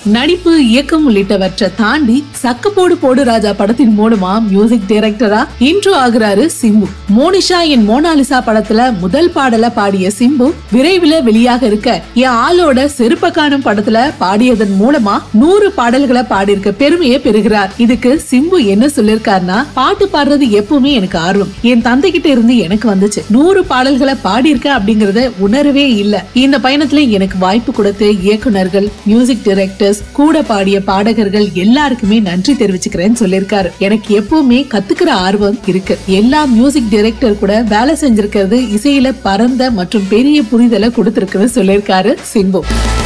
நடிப்பு இயக்கம் உள்ளிட்டவற்றை தாண்டி சக்கப்போடு போடு ராஜா படத்தின் மூலமா மியூசிக் டைரக்டரா இன்ட்ரோ ஆகுறாரு சிம்பு மோனிஷா என் மோனாலிசா படத்துல முதல் பாடல பாடிய சிம்பு விரைவில் வெளியாக இருக்க என் ஆளோட செருப்ப காணும் படத்துல பாடியதன் மூலமா நூறு பாடல்களை பாடியிருக்க பெருமையை பெறுகிறார் இதுக்கு சிம்பு என்ன சொல்லிருக்காருன்னா பாட்டு பாடுறது எப்பவுமே எனக்கு ஆர்வம் என் தந்தை கிட்ட இருந்து எனக்கு வந்துச்சு நூறு பாடல்களை பாடியிருக்க அப்படிங்கறத உணரவே இல்ல இந்த பயணத்துல எனக்கு வாய்ப்பு கொடுத்த இயக்குனர்கள் மியூசிக் டைரக்டர்ஸ் கூட பாடிய பாடகர்கள் எல்லாருக்குமே நன்றி தெரிவிச்சுக்கிறேன்னு சொல்லியிருக்காரு எனக்கு எப்பவுமே கத்துக்கிற ஆர்வம் இருக்கு எல்லா மியூசிக் டைரக்டர் கூட வேலை செஞ்சிருக்கிறது இசையில பரந்த மற்றும் பெரிய புரிதலை கொடுத்திருக்குன்னு சொல்லியிருக்காரு சிம்பு